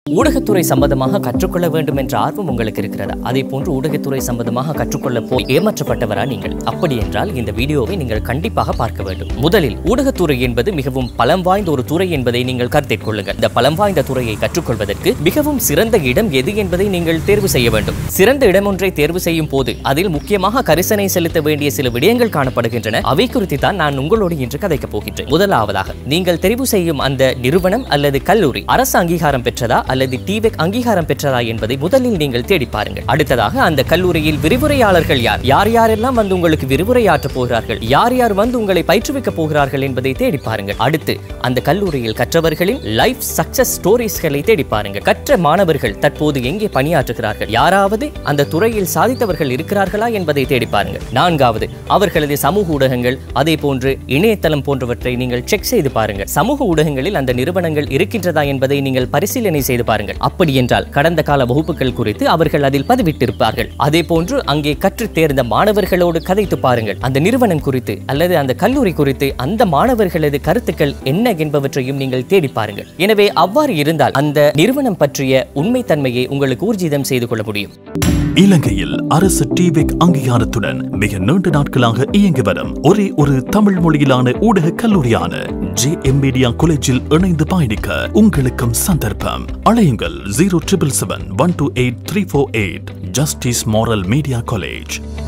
ஊடகத்துறை சம்பந்தமாக கற்றுக்கொள்ள வேண்டும் என்ற ஆர்வம் உங்களுக்கு இருக்கிறதா அதே போன்று ஊடகத்துறை சம்பந்தமாக கற்றுக்கொள்ள போய் ஏமாற்றப்பட்டவரா நீங்கள் அப்படி என்றால் இந்த வீடியோவை நீங்கள் கண்டிப்பாக பார்க்க வேண்டும் முதலில் ஊடகத்துறை என்பது மிகவும் பலம் வாய்ந்த ஒரு துறை என்பதை நீங்கள் கருத்தில் கொள்ளுங்கள் இந்த பலம் வாய்ந்த துறையை கற்றுக்கொள்வதற்கு மிகவும் சிறந்த இடம் எது என்பதை நீங்கள் தேர்வு செய்ய வேண்டும் சிறந்த இடம் ஒன்றை தேர்வு செய்யும் போது அதில் முக்கியமாக கரிசனை செலுத்த வேண்டிய சில விடயங்கள் காணப்படுகின்றன அவை குறித்து தான் நான் உங்களோடு இன்று கதைக்கப் போகின்றேன் முதலாவதாக நீங்கள் தெரிவு செய்யும் அந்த நிறுவனம் அல்லது கல்லூரி அரசு அங்கீகாரம் பெற்றதா அல்லது டிவெக் அங்கீகாரம் பெற்றதா என்பதை முதலில் நீங்கள் தேடி பாருங்கள் அடுத்ததாக அந்த கல்லூரியில் விரிவுரையாளர்கள் யார் யார் யாரெல்லாம் வந்து உங்களுக்கு விரிவுரையாற்றப் போகிறார்கள் யார் யார் வந்து உங்களை பயிற்றுவிக்கப் போகிறார்கள் என்பதை தேடி பாருங்கள் அடுத்து அந்த கல்லூரியில் கற்றவர்களின் லைஃப் சக்சஸ் ஸ்டோரிஸ்களை தேடி பாருங்கள் கற்ற மாணவர்கள் தற்போது எங்கே பணியாற்றுகிறார்கள் யாராவது அந்த துறையில் சாதித்தவர்கள் இருக்கிறார்களா என்பதை தேடி பாருங்கள் நான்காவது அவர்களது சமூக ஊடகங்கள் அதே போன்று இணையதளம் போன்றவற்றை நீங்கள் செக் செய்து பாருங்கள் சமூக ஊடகங்களில் அந்த நிறுவனங்கள் இருக்கின்றதா என்பதை நீங்கள் பரிசீலனை செய்து பாருங்கள் அப்படி என்றால் கடந்த கால வகுப்புகள் குறித்து அவர்கள் அதில் பதிவிட்டிருப்பார்கள் அதே போன்று அங்கே கற்றுத் தேர்ந்த மாணவர்களோடு கதைத்து பாருங்கள் அந்த நிறுவனம் குறித்து அல்லது அந்த கல்லூரி குறித்து அந்த மாணவர்களது கருத்துக்கள் என்ன என்பவற்றையும் நீங்கள் தேடி பாருங்கள் எனவே அவ்வாறு இருந்தால் அந்த நிறுவனம் பற்றிய உண்மைத்தன்மையை உங்களுக்கு ஊர்ஜிதம் செய்து கொள்ள முடியும் இலங்கையில் அரசு டிவெக் அங்கீகாரத்துடன் மிக நீண்ட நாட்களாக இயங்கி வரும் ஒரே ஒரு தமிழ் மொழியிலான ஊடக கல்லூரியான ஜே எம் மீடியா காலேஜில் இணைந்து பயணிக்க உங்களுக்கும் சந்தர்ப்பம் அழையுங்கள் zero triple seven one two eight three four eight justice moral media college